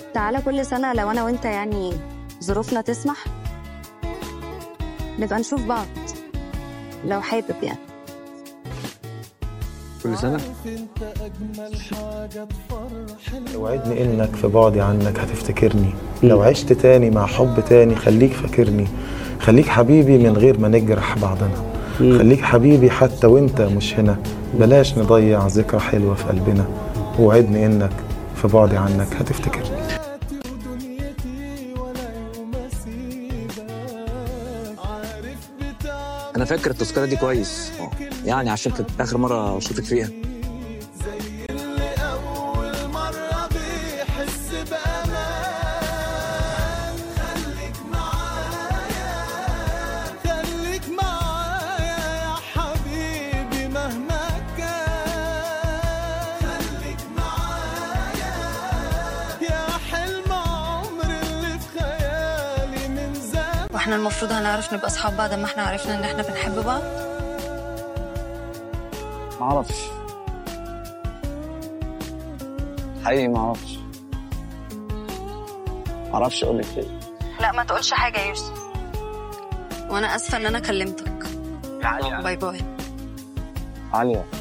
تعالى كل سنة لو أنا وأنت يعني ظروفنا تسمح نبقى نشوف بعض لو حابب يعني كل سنة وعدني انك في بعدي عنك هتفتكرني لو عشت تاني مع حب تاني خليك فاكرني خليك حبيبي من غير ما نجرح بعضنا خليك حبيبي حتى وانت مش هنا بلاش نضيع ذكرى حلوة في قلبنا وعدني انك في بعدي عنك هتفتكرني أنا فاكر التذكرة دي كويس يعني عشان كانت آخر مرة أشوفك فيها خليك معايا يا حبيبي مهما كان خليك معايا يا حلم عمري اللي في خيالي من زمان واحنا المفروض هنعرف نبقى أصحاب بعد ما احنا عرفنا إن احنا بنحب بعض معرفش حقيقي معرفش معرفش أقول لك إيه لا ما تقولش حاجة يا يوسف وأنا آسفة إن أنا كلمتك عليا باي باي عليا